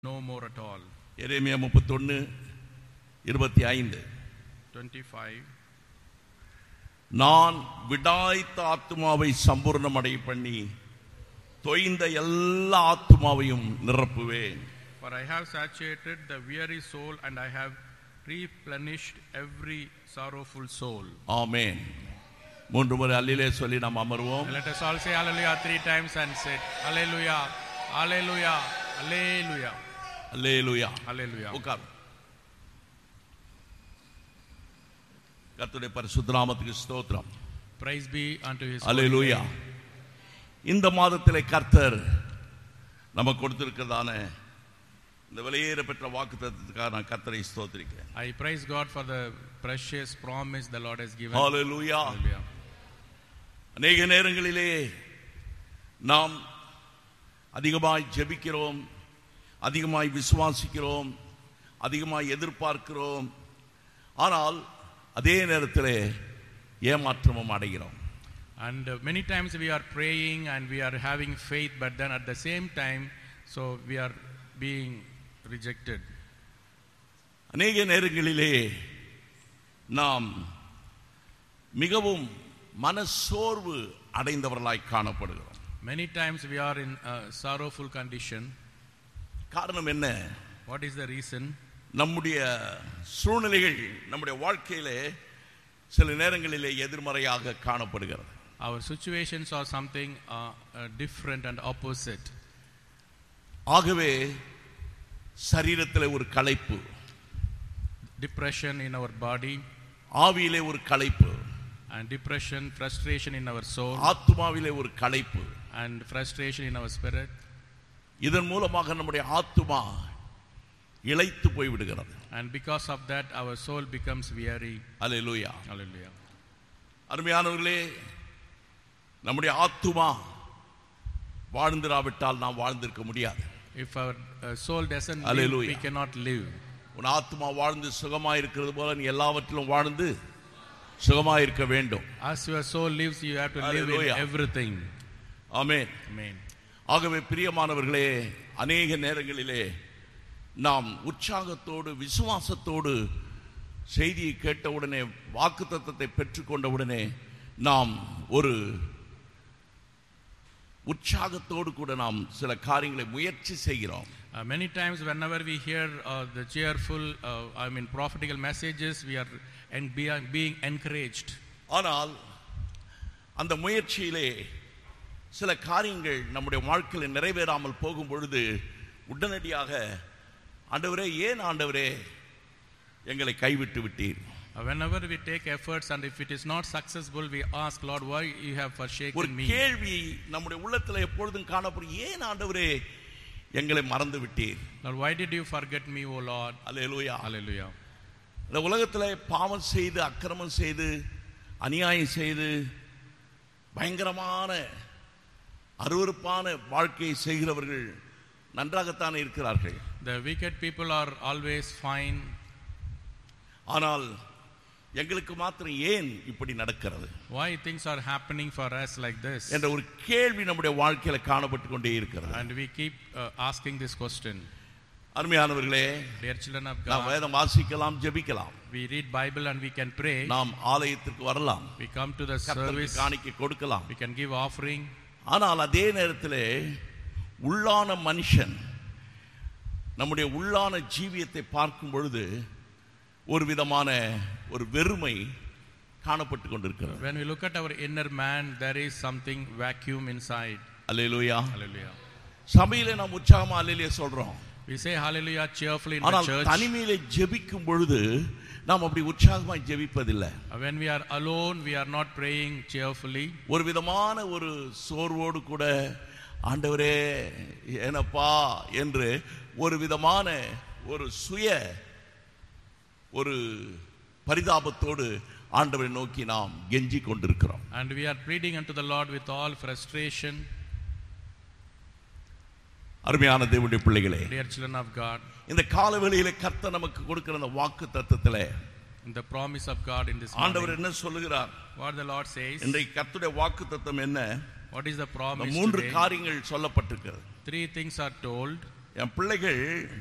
no more at all. எரேமியா முப்பத்தொன்று இருபத்தி ஐந்து 25. நான் விடாய்த்த ஆத்துமாவை சம்பூர்ணமடை பண்ணி தொய்ந்த எல்லா ஆத்துமாவையும் நிரப்புவேன் For I have saturated the weary soul, and I have replenished every sorrowful soul. ஆமென் மூன்று முறை அல்லிலே சொல்லி நாம் அமர்வோம் Let us all say hallelujah three times and say hallelujah, hallelujah, hallelujah, hallelujah hallelujah. உட்கார் கர்த்தருடைய பரிசுத்த நாமத்துக்கு ஸ்தோத்திரம் Praise be unto his holy hallelujah name. இந்த மாதத்திலே கர்த்தர் நமக்கு கொடுத்திருக்கிறதான இந்த வெளியேற பெற்ற வாக்குத்தத்தத்துக்காக நான் கர்த்தரை ஸ்தோத்திரிக்கிறேன் I praise God for the precious promise the Lord has given. Hallelujah Hallelujah. அநேக நேரங்களிலே நாம் அதிகமாய் ஜெபிக்கிறோம் அதிகமாய் விசுவாசிக்கிறோம் அதிகமாய் எதிர்பார்க்கிறோம் ஆனால் அதே நேரத்திலே ஏமாற்றமும் அடைகிறோம் And uh, many times we are praying and we are having faith, but then at the same time, so we are being rejected. அநேக நேரங்களிலே நாம் மிகவும் மனசோர்வு அடைந்தவர்களாய் காணப்படுகிறோம் Many times we are in a sorrowful condition. காரணம் என்ன What is the reason? நம்முடைய சூழ்நிலைகள் நம்முடைய வாழ்க்கையிலே சில நேரங்களிலே எதிர்மறையாக காணப்படுகிறது Our situations are something uh, uh, different and opposite. ஆகவே சரீரத்தில் ஒரு களைப்பு Depression in our body ஆவியிலே ஒரு களைப்பு and depression, frustration in our soul ஆத்துமாவிலே ஒரு களைப்பு and frustration in our spirit. இதன் மூலமாக நம்முடைய ஆத்துமா இளைத்து போய்விடுகிறது And because of that, our soul becomes weary. Hallelujah Hallelujah. அருமையானவர்களே நம்முடைய ஆத்துமா வாழ்ந்திராவிட்டால் நாம் வாழ்ந்திருக்க முடியாது If our uh, soul doesn't live, Hallelujah. we cannot live. உன் ஆத்துமா வாழ்ந்து சுகமாய் இருக்கிறது போல நீ எல்லாவற்றிலும் வாழ்ந்து சுகமாய் இருக்க வேண்டும் As your soul lives, you have to live in Hallelujah. everything. Amen Amen. ஆகவே பிரியமானவர்களே அநேக நேரங்களிலே நாம் உற்சாகத்தோடு விசுவாசத்தோடு செய்தியை கேட்டவுடனே வாக்குத்தத்தத்தை பெற்றுக்கொண்டவுடனே நாம் ஒரு உற்சாகத்தோடு கூட நாம் சில காரியங்களை முயற்சி செய்கிறோம் Uh, many times, whenever we hear uh, the cheerful, uh, I mean, prophetical messages, we are and be, being encouraged. ஆனால் அந்த முயற்சியிலே சில காரியங்கள் நம்முடைய வாழ்க்கையில் நிறைவேறாமல் போகும் பொழுது உடனடியாக ஆண்டவரே ஏன் ஆண்டவரே எங்களை கைவிட்டு விட்டீர் Uh, whenever we take efforts and if it is not successful, we ask, Lord, why you have ஒரு forsaken me? கேள்வி நம்முடைய உள்ளத்துல எப்பொழுதும் காணப்படும் ஏன் ஆண்டவரே எங்களை மறந்து விட்டீர் Lord, why did you forget me, O Lord? Hallelujah Hallelujah. இந்த உலகத்துல பாவம் செய்து அக்கிரமம் செய்து அநியாயம் செய்து பயங்கரமான அருவருப்பான வாழ்க்கையை செய்கிறவர்கள் நன்றாகத்தானே இருக்கிறார்கள் The wicked people are always fine. ஆனால் எங்களுக்கு மாத்திரம் ஏன் இப்படி நடக்கிறது Why things are happening for us like this? என்ற ஒரு கேள்வி நம்முடைய வாழ்க்கையில காணப்பட்டு கொண்டே இருக்கிறது And we keep uh, asking this question. அருமையானவர்களே Dear children of நாம் God, வேதம் வாசிக்கலாம் ஜெபிக்கலாம் we read Bible and we can pray. நாம் ஆலயத்திற்கு வரலாம் We come to the கர்த்தருக்கு service. காணிக்கை கொடுக்கலாம் We can give offering. ஆனால் அதே நேரத்தில் உள்ளான மனுஷன் நம்முடைய உள்ளான ஜீவியத்தை பார்க்கும் பொழுது ஒரு விதமான ஒரு வெறுமை காணப்பட்டு கொண்டிருக்கிறது When we look at our inner man, there is something vacuum inside. Hallelujah Hallelujah. சபையில நாம் உற்சாகமா அல்லேலியா சொல்றோம் We say hallelujah cheerfully in the ஆனால் church. தனிமையில ஜெபிக்கும் பொழுது நாம் அப்படி உற்சாகமாய் ஜெபிப்பதில்லை When we are alone, we are not praying cheerfully. ஒரு விதமான ஒரு சோர்வோடு கூட ஆண்டவரே ஏனப்பா என்று ஒரு விதமான ஒரு சுய ஒரு பரிதாபத்தோடு ஆண்டவரை நோக்கி நாம் கெஞ்சி கொண்டிருக்கிறோம் And we are pleading unto the Lord with all frustration. அருமையான தேவனுடைய பிள்ளைகளே Dear children of God, இந்த காலவெளியில கர்த்தர் நமக்கு கொடுக்கிற அந்த வாக்கு தத்தத்துல in the promise of God in this ஆண்டவர் morning, என்ன சொல்லுகிறார் what the Lord says, இன்றைக்கு கர்த்தருடைய வாக்கு தத்தம் என்ன what is the இந்த promise மூன்று today? காரியங்கள் சொல்லப்பட்டிருக்கிறது Three things are told. என் பிள்ளைகள்